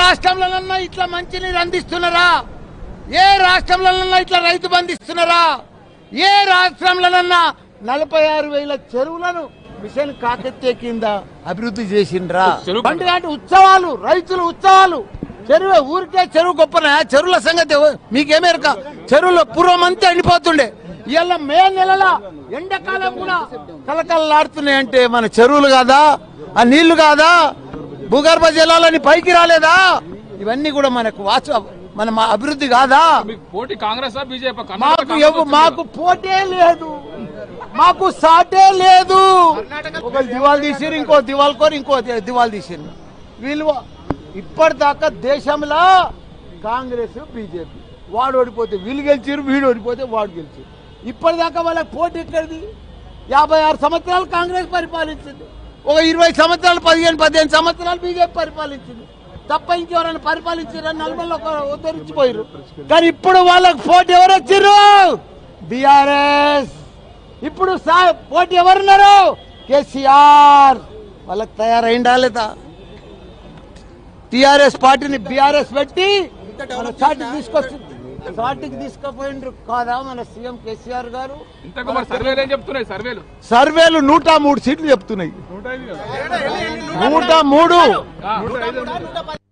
రాష్ట్రంలోనన్నా ఇట్లా మంచినీరు అందిస్తున్నారా ఏ రాష్ట్రంలోనన్నా ఇట్లా రైతు బంధిస్తున్నారా ఏ రాష్ట్రంలోనన్నా నలభై ఆరు వేల చెరువులను మిషన్ కాకత్య కింద అభివృద్ధి చేసిండ్రా చెరువు పండుగ అంటే ఉత్సవాలు రైతులు ఉత్సవాలు చెరువు ఊరికే చెరువు గొప్పనా చెరువుల సంగతి ఎవ- మీకేమేరక చెరువులో పూర్వం అంతా ఎండిపోతుండే ఇవాళ మే నెలల ఎండాకాలం కూడా కలకలలాడుతున్నాయి అంటే మన చెరువులు కాదా ఆ నీళ్లు కాదా భూగర్భ జలాలని పైకి రాలేదా ఇవన్నీ కూడా మనకు వాచ మన మా అభివృద్ధి కాదా మీకు పోటీ కాంగ్రెస్ బీజేపీ మాకు ఎవ- మాకు పోటే లేదు మాకు సాటే లేదు ఒక దివాల్ తీసిరు ఇంకో దివాల్ కోరి ఇంకో ది- దివాల్ తీసిరు వీళ్ళు ఇప్పటిదాకా దేశంలో కాంగ్రెస్ బీజేపీ వాడు ఓడిపోతే వీళ్ళు గెలిచిరు వీడు ఓడిపోతే వాడు గెలిచిరు ఇప్పటిదాకా వాళ్ళకి పోటీ ఎక్కడిది యాభై ఆరు సంవత్సరాలు కాంగ్రెస్ పరిపాలించింది ఒక ఇరవై సంవత్సరాలు పదిహేను పదిహేను సంవత్సరాలు బీజేపీ పరిపాలించింది తప్ప ఇంకెవరైనా పరిపాలించారని నలభైలో ఒక ఉద్ధరించిపోయారు కానీ ఇప్పుడు వాళ్ళకి పోటీ ఎవరు వచ్చిర్రు బీఆర్ఎస్ ఇప్పుడు సా- పోటీ ఎవరున్నారు కేసీఆర్ వాళ్ళకి తయారైందా లేదా టిఆర్ఎస్ పార్టీని బీఆర్ఎస్ పెట్టి మన చాటికి తీసుకొచ్చి చాటికి తీసుకుపోయిండ్రు కాదా మన సీఎం కేసీఆర్ గారు ఇంతకు మరి సర్వేలు ఏం చెప్తున్నాయి సర్వేలు సర్వేలు నూట మూడు సీట్లు చెప్తున్నాయి నూట మూడు ఆ.